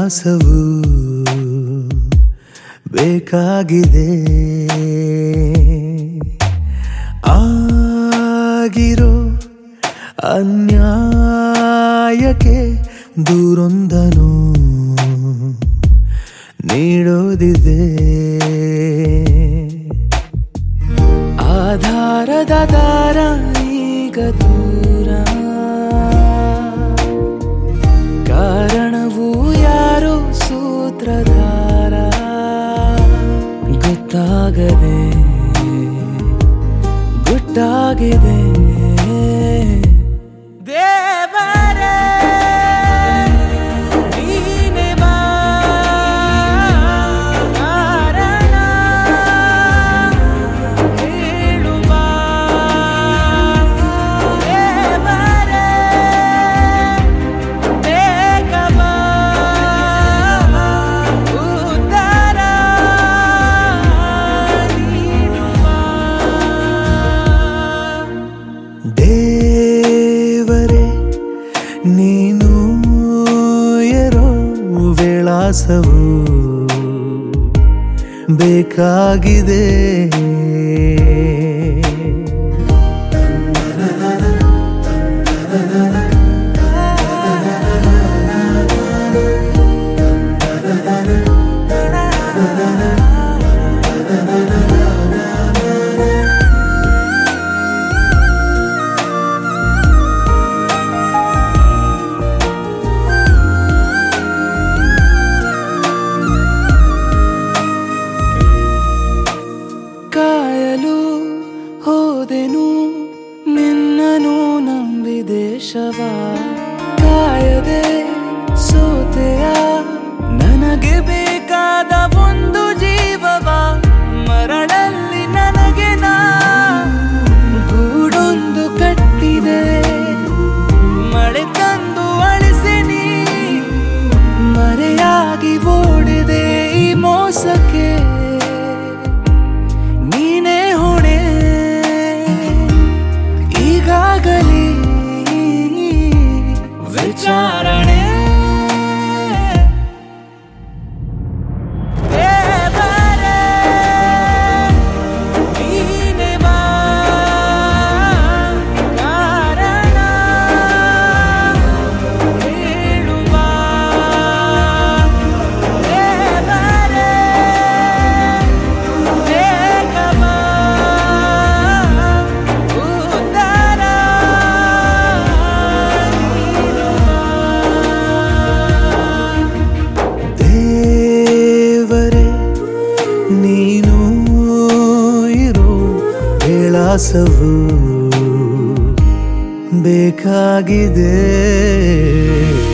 ವಿಳಾಸವು ಬೇಕಾಗಿದೆ ಆಗಿರೋ ಅನ್ಯಾಯಕ್ಕೆ ದೂರೊಂದನು ನೀಡೋದಿದೆ ಆಧಾರದ ದಾರ ಈಗ ದೂರ ಕಾರಣವು ಯಾರು ಸೂತ್ರಧಾರ ಗೊತ್ತಾಗದೆ ಗುಟ್ಟಾಗಿದೆ ದೇವರೇ ನೀನೇ ಬಾ ಕಾರಣ ಹೇಳುವ ದೇವರೇ ಬೇಗ ಬಾ ಉತ್ತರ ನೀಡುವ ದೇವರೇ ನೀನು ಎರೋ ವಿಳಾಸವು ಬೇಕಾಗಿದೆ ಕಾಯಲು ಹೋದೆನು ನಿನ್ನನು ನಂಬಿದೇಶವ ಕಾಯದೆ ಸೋತೆಯ ನನಗೆ ಬೇಕಾದ ಒಂದು ಜೀವವ ಮರಳಲ್ಲಿ ನನಗೆ ನಾ ಗೂಡೊಂದು ಕಟ್ಟಿದೆ ಮಳೆ ತಂದು ಅಳಿಸಿ ನೀ ಮರೆಯಾಗಿ ಓಡಿದೆ ಈ ಮೋಸಕ್ಕೆ ನೀನೇ ಹೊಣೆ ಈಗಾಗಲೇ ವಿಚಾರಣೆ ದೇವರೇ, ನೀನೇ ಬಾ ಕಾರಣ ಹೇಳುವ ದೇವರೇ ಬೇಗ ಬಾ ಉತ್ತರ ದೇವರೇ ನೀನು ಇರೋ ವಿಳಾಸವು ಬೇಕಾಗಿದೆ